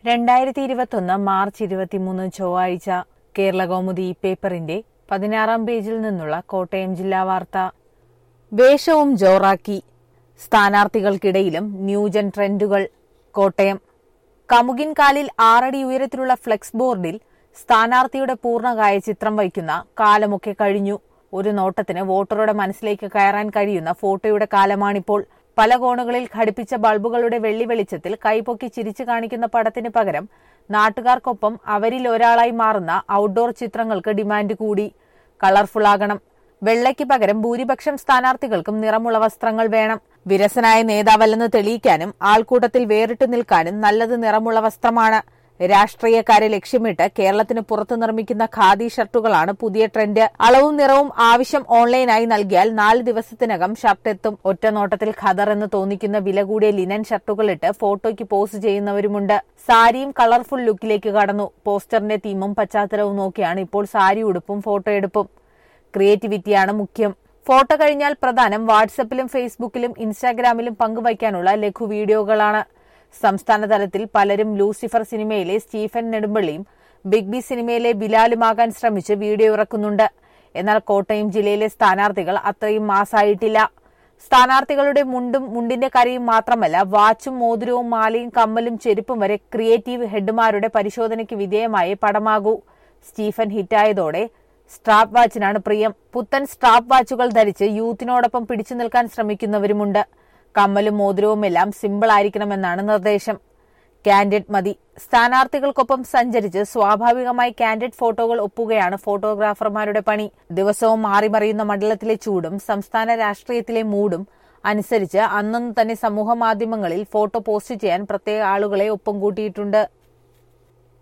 രണ്ടായിരത്തി ഇരുപത്തൊന്ന് മാർച്ച് ഇരുപത്തിമൂന്ന് ചൊവ്വാഴ്ച കേരള കൗമുദി പേപ്പറിന്റെ പതിനാറാം പേജിൽ നിന്നുള്ള കോട്ടയം ജില്ലാ വാർത്ത വേഷവും ജോറാക്കി സ്ഥാനാർത്ഥികൾക്കിടയിലും ന്യൂജൻ ട്രെൻഡുകൾ കോട്ടയം കമുകിൻകാലിൽ ആറടി ഉയരത്തിലുള്ള ഫ്ലെക്സ് ബോർഡിൽ സ്ഥാനാർത്ഥിയുടെ പൂർണ്ണകായ ചിത്രം വയ്ക്കുന്ന കാലമൊക്കെ കഴിഞ്ഞു ഒരു നോട്ടത്തിന് വോട്ടറുടെ മനസ്സിലേക്ക് കയറാൻ കഴിയുന്ന ഫോട്ടോയുടെ കാലമാണിപ്പോൾ പല കോണുകളിൽ ഘടിപ്പിച്ച ബൾബുകളുടെ വെള്ളി വെളിച്ചത്തിൽ കൈപൊക്കി ചിരിച്ചു കാണിക്കുന്ന പടത്തിന് പകരം നാട്ടുകാർക്കൊപ്പം അവരിൽ ഒരാളായി മാറുന്ന ഔട്ട്ഡോർ ചിത്രങ്ങൾക്ക് ഡിമാൻഡ് കൂടി കളർഫുൾ ആകണം വെള്ളയ്ക്ക് പകരം ഭൂരിപക്ഷം സ്ഥാനാർത്ഥികൾക്കും നിറമുള്ള വസ്ത്രങ്ങൾ വേണം വിരസനായ നേതാവല്ലെന്ന് തെളിയിക്കാനും ആൾക്കൂട്ടത്തിൽ വേറിട്ടു നിൽക്കാനും നല്ലത് നിറമുള്ള വസ്ത്രമാണ് രാഷ്ട്രീയക്കാരെ ലക്ഷ്യമിട്ട് കേരളത്തിന് പുറത്തു നിർമ്മിക്കുന്ന ഖാദി ഷർട്ടുകളാണ് പുതിയ ട്രെൻഡ് അളവും നിറവും ആവശ്യം ഓൺലൈനായി നൽകിയാൽ നാല് ദിവസത്തിനകം ഷർട്ട് എത്തും ഒറ്റ നോട്ടത്തിൽ ഖദർ എന്ന് തോന്നിക്കുന്ന വില കൂടിയ ലിനൻ ഷർട്ടുകളിട്ട് ഫോട്ടോയ്ക്ക് പോസ്റ്റ് ചെയ്യുന്നവരുമുണ്ട് സാരിയും കളർഫുൾ ലുക്കിലേക്ക് കടന്നു പോസ്റ്ററിന്റെ തീമും പശ്ചാത്തലവും നോക്കിയാണ് ഇപ്പോൾ സാരി ഉടുപ്പും ഫോട്ടോ എടുപ്പും ക്രിയേറ്റിവിറ്റിയാണ് മുഖ്യം ഫോട്ടോ കഴിഞ്ഞാൽ പ്രധാനം വാട്സപ്പിലും ഫേസ്ബുക്കിലും ഇൻസ്റ്റാഗ്രാമിലും പങ്കുവയ്ക്കാനുള്ള ലഘു വീഡിയോകളാണ് സംസ്ഥാന തലത്തിൽ പലരും ലൂസിഫർ സിനിമയിലെ സ്റ്റീഫൻ നെടുമ്പള്ളിയും ബിഗ് ബി സിനിമയിലെ ബിലാലുമാകാൻ ശ്രമിച്ച് വീഡിയോ ഇറക്കുന്നുണ്ട് എന്നാൽ കോട്ടയം ജില്ലയിലെ സ്ഥാനാർത്ഥികൾ അത്രയും മാസായിട്ടില്ല സ്ഥാനാർത്ഥികളുടെ മുണ്ടും മുണ്ടിന്റെ കരയും മാത്രമല്ല വാച്ചും മോതിരവും മാലയും കമ്മലും ചെരുപ്പും വരെ ക്രിയേറ്റീവ് ഹെഡുമാരുടെ പരിശോധനയ്ക്ക് വിധേയമായി പടമാകൂ സ്റ്റീഫൻ ഹിറ്റായതോടെ സ്ട്രാപ്പ് വാച്ചിനാണ് പ്രിയം പുത്തൻ സ്ട്രാപ്പ് വാച്ചുകൾ ധരിച്ച് യൂത്തിനോടൊപ്പം പിടിച്ചു നിൽക്കാൻ ശ്രമിക്കുന്നവരുമുണ്ട് കമ്മലും മോതിരവുമെല്ലാം സിമ്പിൾ ആയിരിക്കണമെന്നാണ് നിർദ്ദേശം കാൻഡിഡേറ്റ് മതി സ്ഥാനാർത്ഥികൾക്കൊപ്പം സഞ്ചരിച്ച് സ്വാഭാവികമായി കാൻഡിഡേറ്റ് ഫോട്ടോകൾ ഒപ്പുകയാണ് ഫോട്ടോഗ്രാഫർമാരുടെ പണി ദിവസവും മാറിമറിയുന്ന മണ്ഡലത്തിലെ ചൂടും സംസ്ഥാന രാഷ്ട്രീയത്തിലെ മൂഡും അനുസരിച്ച് അന്നന്ന് തന്നെ സമൂഹ മാധ്യമങ്ങളിൽ ഫോട്ടോ പോസ്റ്റ് ചെയ്യാൻ പ്രത്യേക ആളുകളെ ഒപ്പം കൂട്ടിയിട്ടുണ്ട്